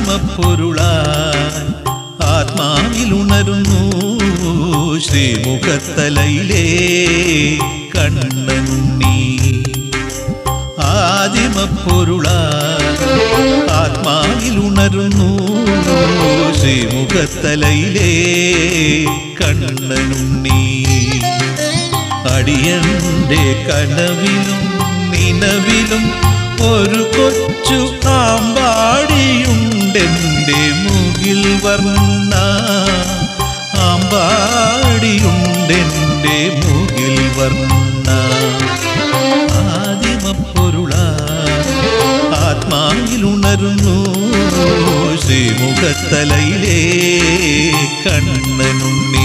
ആദിമപ്പൊരുളായി ആത്മാവിലുണരുന്നു ശ്രീമുഖത്തലയിലേ കണ്ണനുണ്ണി ആദിമപ്പൊരുളായി ആത്മാവിലുണരുന്നു ശ്രീമുഖത്തലയിലേ കണ്ണനുണ്ണി അടിയന്റെ കനവിലും നിലവിലും ഒരു കൊച്ചു ആമ്പാടിയുണ്ടെന്റെ മുകിൽ വർണ്ണ ആമ്പാടിയുണ്ടെന്റെ മുകിൽ വർണ്ണ ആദിമപ്പൊരുള ആത്മാവിലുണരുന്നു ശ്രീമുഖത്തലയിലേ കണ്ണനുണ്ണി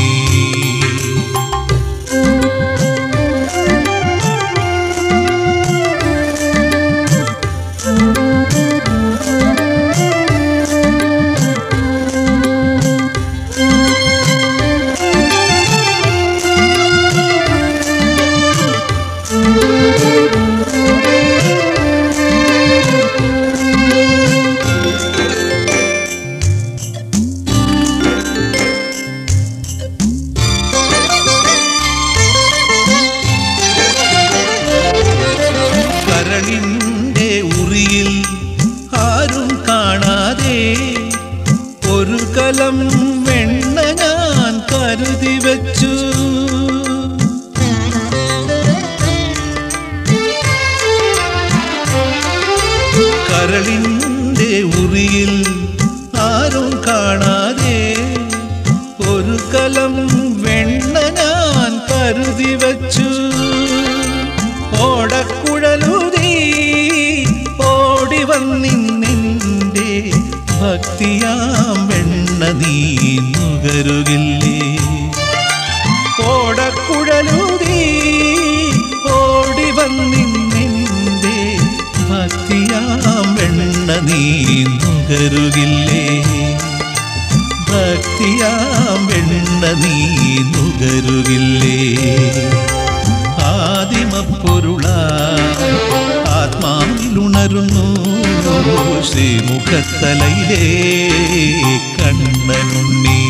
കരളിൻ്റെ ഉറിയിൽ ആരും കാണാതെ ഒരു കലം വെണ്ണ ഞാൻ കരുതി വെച്ചു കരളിൻ്റെ ഉറിയിൽ ആരും കാണാതെ ഒരു കലം വെണ്ണ ഞാൻ കരുതി വച്ചു ഓടക്കുഴലുതീ ഓടി വന്നിന്നിൻ്റെ ഭക്തിയാം വെണ്ണ നീ നുകരുകില്ലേ ഓടക്കുഴലുതീ ഓടി വന്നിന്നിൻ്റെ ഭക്തിയാം വെണ്ണ നീ നുകരുകില്ലേ ഭക്തിയാം വെണ്ണ നീ നുകരുകില്ലേ ആദിമപ്പൊരുള ആത്മാവിലുണരുന്നു ശ്രീമുഖത്തലയിലേ കണ്ണനുണ്ണി